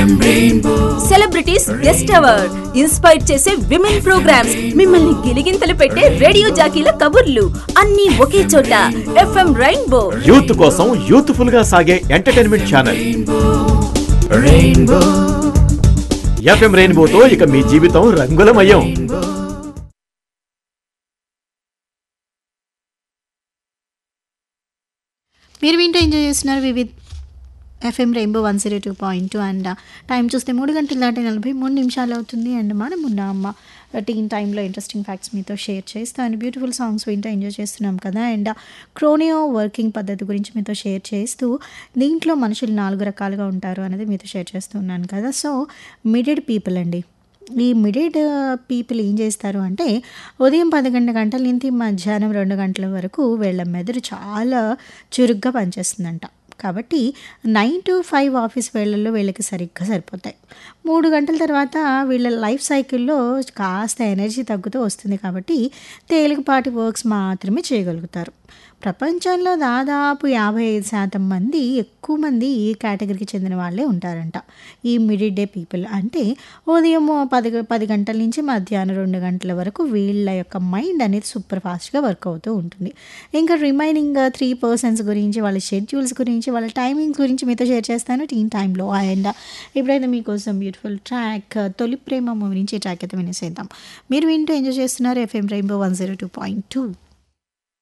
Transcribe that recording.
celebrities guest hour inspire చేసే women programs మిమ్మల్ని గిలిగింతలు పెట్టే రేడియో జాకీల కబుర్లు అన్ని ఒకే చోట ఎఫ్ఎం రెయిన్బో యూత్ కోసం యూత్ఫుల్ గా సాగే ఎంటర్టైన్మెంట్ ఛానల్ ఎఫ్ఎం రెయిన్బోతో ఇక మీ జీవితం రంగులమయం మీరు వింటూ ఎంజాయ్ చేస్తున్నారు Vividh FM rainbow one zero two point two and time చూస్తే మూడు గంటల దాటి నలభై మూడు నిమిషాలు అవుతుంది అండ్ మనం ఉన్న అమ్మ టీన్ టైంలో ఇంట్రెస్టింగ్ ఫ్యాక్ట్స్ మీతో షేర్ చేస్తూ అండ్ బ్యూటిఫుల్ సాంగ్స్ వింటూ ఎంజాయ్ చేస్తున్నాం కదా అండ్ క్రోనియో వర్కింగ్ పద్ధతి గురించి మీతో షేర్ చేస్తూ దీంట్లో మనుషులు నాలుగు రకాలుగా ఉంటారు అనేది మీతో షేర్ చేస్తున్నాను కదా సో మిడెడ్ పీపుల్ అండి ఈ మిడిడ్ పీపుల్ ఏం చేస్తారు అంటే ఉదయం పదకొండు గంటల నుంచి మధ్యాహ్నం రెండు గంటల వరకు వీళ్ళ మెదడు చాలా చురుగ్గా పనిచేస్తుందంట కాబట్టి నైన్ టు ఫైవ్ ఆఫీస్ వేళల్లో వీళ్ళకి సరిగ్గా సరిపోతాయి మూడు గంటల తర్వాత వీళ్ళ లైఫ్ సైకిల్లో కాస్త ఎనర్జీ తగ్గుతూ వస్తుంది కాబట్టి తేలికపాటి వర్క్స్ మాత్రమే చేయగలుగుతారు ప్రపంచంలో దాదాపు యాభై ఐదు శాతం మంది ఎక్కువ మంది ఈ కేటగిరీకి చెందిన వాళ్ళే ఉంటారంట ఈ మిడిల్ డే పీపుల్ అంటే ఉదయం పది పది గంటల నుంచి మధ్యాహ్నం రెండు గంటల వరకు వీళ్ళ యొక్క మైండ్ అనేది సూపర్ ఫాస్ట్గా వర్క్ అవుతూ ఉంటుంది ఇంకా రిమైనింగ్ త్రీ పర్సన్స్ గురించి వాళ్ళ షెడ్యూల్స్ గురించి వాళ్ళ టైమింగ్స్ గురించి మీతో షేర్ చేస్తాను టీన్ టైంలో అండ్ ఇప్పుడైతే మీకోసం బ్యూటిఫుల్ ట్రాక్ తొలి ప్రేమ మూవీ నుంచి ట్రాక్ అయితే వినేసేద్దాం మీరు వింటూ ఎంజాయ్ చేస్తున్నారు FM rainbow one zero two point two